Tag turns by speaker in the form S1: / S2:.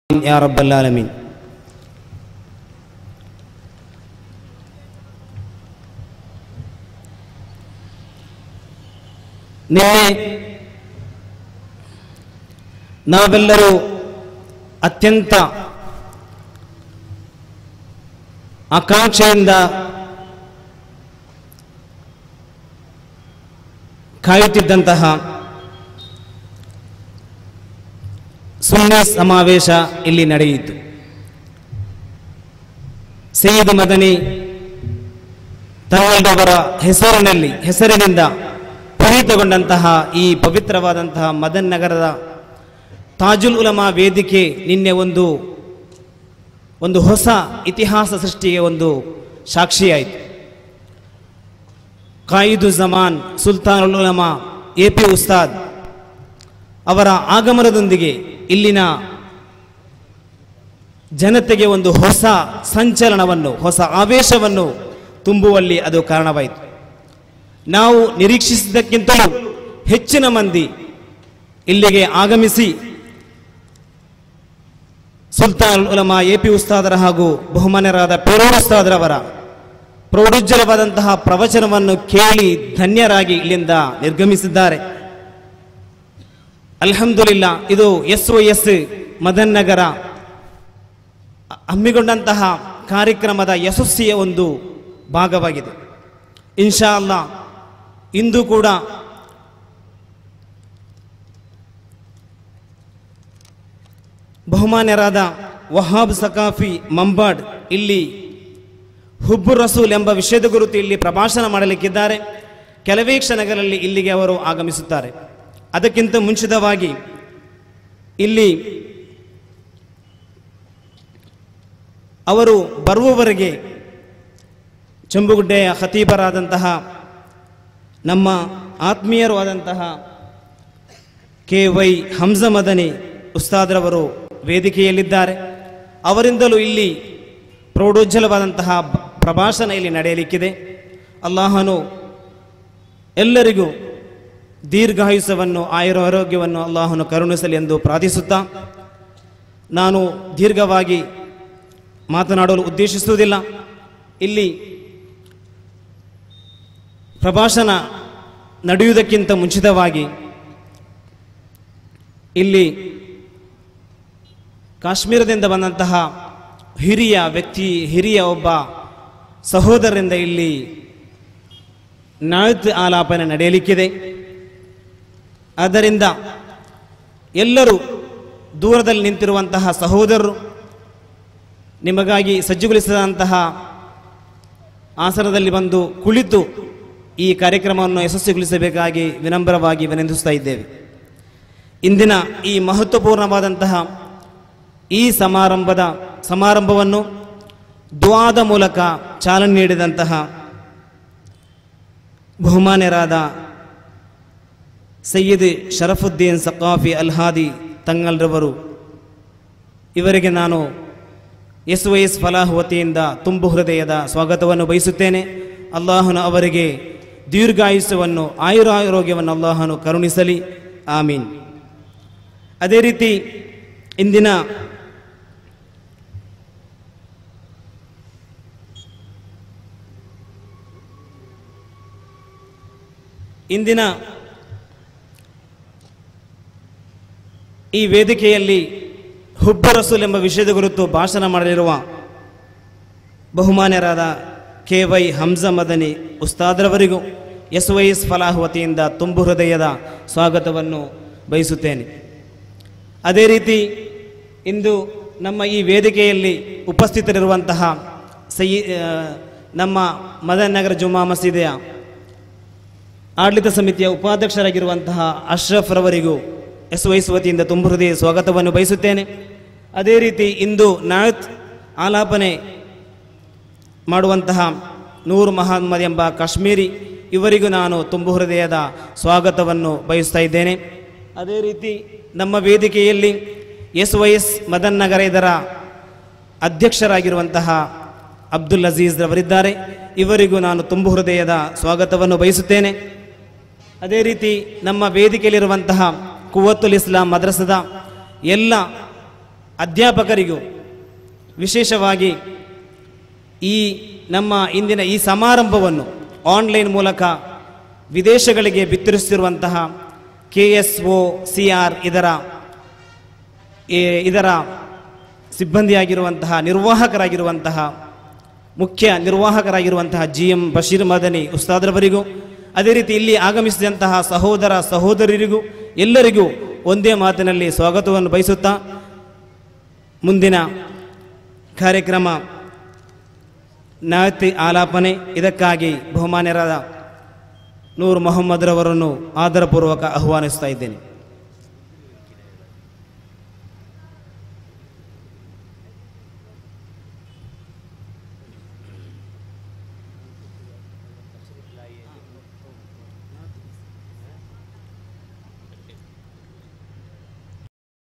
S1: يا رب العالمين ನಿನ್ನೆ ನಾವೆಲ್ಲರೂ ಅತ್ಯಂತ ಆಕಾಂಕ್ಷೆಯಿಂದ ಕಾಯುತ್ತಿದ್ದಂತಹ ಸುನ್ನಿ ಸಮಾವೇಶ ಇಲ್ಲಿ ನಡೆಯಿತು ಸೈಯದ್ ಮದನಿ ತನ್ನವರ ಹೆಸರಿನಲ್ಲಿ ಹೆಸರಿನಿಂದ ಪುನೀತಗೊಂಡಂತಹ ಈ ಪವಿತ್ರವಾದಂತಹ ಮದನ್ ನಗರದ ತಾಜುಲ್ ಉಲಮಾ ವೇದಿಕೆ ನಿನ್ನೆ ಒಂದು ಒಂದು ಹೊಸ ಇತಿಹಾಸ ಸೃಷ್ಟಿಗೆ ಒಂದು ಸಾಕ್ಷಿಯಾಯಿತು ಕಾಯಿದು ಜಮಾನ್ ಸುಲ್ತಾನುಲ್ ಉಲಮಾ ಎ ಪಿ ಉಸ್ತಾದ್ ಅವರ ಆಗಮನದೊಂದಿಗೆ ಇಲ್ಲಿನ ಜನತೆಗೆ ಒಂದು ಹೊಸ ಸಂಚಲನವನ್ನು ಹೊಸ ಆವೇಶವನ್ನು ತುಂಬುವಲ್ಲಿ ಅದು ಕಾರಣವಾಯಿತು ನಾವು ನಿರೀಕ್ಷಿಸಿದ್ದಕ್ಕಿಂತಲೂ ಹೆಚ್ಚಿನ ಮಂದಿ ಇಲ್ಲಿಗೆ ಆಗಮಿಸಿ ಸುಲ್ತಾನ್ ಉಲಮಾ ಎ ಪಿ ಉಸ್ತಾದರ ಹಾಗೂ ಬಹುಮಾನ್ಯರಾದ ಪೇರೋಡ್ ಉಸ್ತಾದರವರ ಪ್ರೌಢೋಜ್ವಲವಾದಂತಹ ಪ್ರವಚನವನ್ನು ಕೇಳಿ ಧನ್ಯರಾಗಿ ಇಲ್ಲಿಂದ ನಿರ್ಗಮಿಸಿದ್ದಾರೆ ಅಲ್ಹಮ್ದುಲಿಲ್ಲಾ ಇದು S O S Madan Nagar ಹಮ್ಮಿಕೊಂಡಂತಹ ಕಾರ್ಯಕ್ರಮದ ಯಶಸ್ಸಿಯ ಒಂದು ಭಾಗವಾಗಿದೆ ಇನ್ಶಾ ಅಲ್ಲಾ ಇಂದು ಕೂಡ ಬಹುಮಾನ್ಯರಾದ ವಹಾಬ್ ಸಕಾಫಿ ಮಂಬಾಡ್ ಇಲ್ಲಿ ಹುಬ್ಬು ರಸೂಲ್ ಎಂಬ ವಿಷಯದ ಕುರಿತು ಇಲ್ಲಿ ಪ್ರಭಾಷಣ ಮಾಡಲಿಕ್ಕಿದ್ದಾರೆ ಕೆಲವೇ ಕ್ಷಣಗಳಲ್ಲಿ ಇಲ್ಲಿಗೆ ಅವರು ಆಗಮಿಸುತ್ತಾರೆ ಅದಕ್ಕಿಂತ ಮುಂಚಿತವಾಗಿ ಇಲ್ಲಿ ಅವರು ಬರುವವರೆಗೆ ಚಂಬುಗುಡ್ಡೆಯ ಖತೀಬರಾದಂತಹ ನಮ್ಮ ಆತ್ಮೀಯರು ಆದಂತಹ ಕೆ ವೈ ಹಂಸ ಮದನಿ ಉಸ್ತಾದ್ರವರು ವೇದಿಕೆಯಲ್ಲಿದ್ದಾರೆ ಅವರಿಂದಲೂ ಇಲ್ಲಿ ಪ್ರೌಢೋಜ್ವಲವಾದಂತಹ ಬ- ಪ್ರಭಾಷಣ ಇಲ್ಲಿ ನಡೆಯಲಿಕ್ಕಿದೆ ಅಲ್ಲಾಹನು ಎಲ್ಲರಿಗೂ ದೀರ್ಘಾಯುಷ್ಯವನ್ನು ಆಯುರ ಆರೋಗ್ಯವನ್ನು ಅಲ್ಲಾಹನು ಕರುಣಿಸಲಿ ಎಂದು ಪ್ರಾರ್ಥಿಸುತ್ತಾ ನಾನು ದೀರ್ಘವಾಗಿ ಮಾತನಾಡಲು ಉದ್ದೇಶಿಸುವುದಿಲ್ಲ ಇಲ್ಲಿ ಪ್ರಭಾಷಣ ನಡೆಯುವುದಕ್ಕಿಂತ ಮುಂಚಿತವಾಗಿ ಇಲ್ಲಿ ಕಾಶ್ಮೀರದಿಂದ ಬಂದಂತಹ ಹಿರಿಯ ವ್ಯಕ್ತಿ ಹಿರಿಯ ಒಬ್ಬ ಸಹೋದರರಿಂದ ಇಲ್ಲಿ ನಾಯತ್ ಆಲಾಪನೆ ನಡೆಯಲಿಕ್ಕಿದೆ ಆದ್ದರಿಂದ ಎಲ್ಲರೂ ದೂರದಲ್ಲಿ ನಿಂತಿರುವಂತಹ ಸಹೋದರರು ನಿಮಗಾಗಿ ಸಜ್ಜುಗೊಳಿಸಿದಂತಹ ಆಸನದಲ್ಲಿ ಬಂದು ಕುಳಿತು ಈ ಕಾರ್ಯಕ್ರಮವನ್ನು ಯಶಸ್ವಿಗೊಳಿಸಬೇಕಾಗಿ ವಿನಮ್ರವಾಗಿ ವಿನಂತಿಸ್ತಾ ಇದ್ದೇವೆ ಇಂದಿನ ಈ ಮಹತ್ವಪೂರ್ಣವಾದಂತಹ ಈ ಸಮಾರಂಭದ ಸಮಾರಂಭವನ್ನು ದ್ವಾದ ಮೂಲಕ ಚಾಲನೆ ನೀಡಿದಂತಹ ಬಹುಮಾನ್ಯರಾದ ಸಯ್ಯದ್ ಶರಫುದ್ದೀನ್ ಸಕಾಫಿ ಅಲ್ಹಾದಿ ತಂಗಲ್ರವರು ಇವರಿಗೆ ನಾನು ಎಸ್ ವೈ ಎಸ್ ಫಲಾಹ್ ವತಿಯಿಂದ ತುಂಬು ಹೃದಯದ ಸ್ವಾಗತವನ್ನು ಬಯಸುತ್ತೇನೆ ಅಲ್ಲಾಹನು ಅವರಿಗೆ ದೀರ್ಘಾಯುಷ್ಯವನ್ನು ಆಯುರಾರೋಗ್ಯವನ್ನು ಅಲ್ಲಾಹನು ಕರುಣಿಸಲಿ ಆಮೀನ್ ಅದೇ ರೀತಿ ಇಂದಿನ ಇಂದಿನ ಈ ವೇದಿಕೆಯಲ್ಲಿ ಹುಬ್ಬ ರಸೂಲ್ ಎಂಬ ವಿಷಯದ ಕುರಿತು ಭಾಷಣ ಮಾಡಲಿರುವ ಬಹುಮಾನ್ಯರಾದ ಕೆ ವೈ ಹಂಸ ಮದನಿ ಉಸ್ತಾದ್ರವರಿಗೂ ಎಸ್ ವೈ ಎಸ್ ಫಲಾಹ್ ವತಿಯಿಂದ ತುಂಬು ಹೃದಯದ ಸ್ವಾಗತವನ್ನು ಬಯಸುತ್ತೇನೆ ಅದೇ ರೀತಿ ಇಂದು ನಮ್ಮ ಈ ವೇದಿಕೆಯಲ್ಲಿ ಉಪಸ್ಥಿತರಿರುವಂತಹ ಸೈ ಆ, ನಮ್ಮ ಮದನ್ ನಗರ ಜುಮಾ ಮಸೀದಿಯ ಆಡಳಿತ ಸಮಿತಿಯ ಉಪಾಧ್ಯಕ್ಷರಾಗಿರುವಂತಹ ಅಶ್ರಫ್ ರವರಿಗೂ ಎಸ್ ವೈಸ್ ವತಿಯಿಂದ ತುಂಬು ಹೃದಯ ಸ್ವಾಗತವನ್ನು ಬಯಸುತ್ತೇನೆ ಅದೇ ರೀತಿ ಇಂದು ನಾಯತ್ ಆಲಾಪನೆ ಮಾಡುವಂತಹ ನೂರ್ ಮಹಮ್ಮದ್ ಎಂಬ ಕಾಶ್ಮೀರಿ ಇವರಿಗೂ ನಾನು ತುಂಬು ಹೃದಯದ ಸ್ವಾಗತವನ್ನು ಬಯಸ್ತಾ ಇದ್ದೇನೆ ಅದೇ ರೀತಿ ನಮ್ಮ ವೇದಿಕೆಯಲ್ಲಿ S Y S Madan Nagar ಇದರ ಅಧ್ಯಕ್ಷರಾಗಿರುವಂತಹ ಅಬ್ದುಲ್ ಅಜೀಜ್ ರವರಿದ್ದಾರೆ ಇವರಿಗೂ ನಾನು ತುಂಬು ಹೃದಯದ ಸ್ವಾಗತವನ್ನು ಬಯಸುತ್ತೇನೆ ಅದೇ ರೀತಿ ನಮ್ಮ ವೇದಿಕೆಯಲ್ಲಿರುವಂತಹ ಕುವತ್ತುಲ್ ಇಸ್ಲಾಂ ಮದ್ರಸದ ಎಲ್ಲ ಅಧ್ಯಾಪಕರಿಗೂ ವಿಶೇಷವಾಗಿ ಈ ನಮ್ಮ ಇಂದಿನ ಈ ಸಮಾರಂಭವನ್ನು ಆನ್ಲೈನ್ ಮೂಲಕ ವಿದೇಶಗಳಿಗೆ ಬಿತ್ತರಿಸುತ್ತಿರುವಂತಹ K S O C R ಇದರ ಈ- ಇದರ ಸಿಬ್ಬಂದಿಯಾಗಿರುವಂತಹ ನಿರ್ವಾಹಕರಾಗಿರುವಂತಹ ಮುಖ್ಯ ನಿರ್ವಾಹಕರಾಗಿರುವಂತಹ ಜಿ ಎಂ ಬಶೀರ್ ಮದನಿ ಉಸ್ತಾದ್ರವರಿಗೂ ಅದೇ ರೀತಿ ಇಲ್ಲಿ ಆಗಮಿಸಿದಂತಹ ಸಹೋದರ ಸಹೋದರರಿಗೂ ಎಲ್ಲರಿಗೂ ಒಂದೇ ಮಾತಿನಲ್ಲಿ ಸ್ವಾಗತವನ್ನು ಬಯಸುತ್ತಾ ಮುಂದಿನ ಕಾರ್ಯಕ್ರಮ ನಾತಿ ಆಲಾಪನೆ ಇದಕ್ಕಾಗಿ ಬಹುಮಾನ್ಯರಾದ ನೂರ್ ಮೊಹಮ್ಮದ್ರವರನ್ನು ಆದರಪೂರ್ವಕ ಆಹ್ವಾನಿಸ್ತಾ ಇದ್ದೇನೆ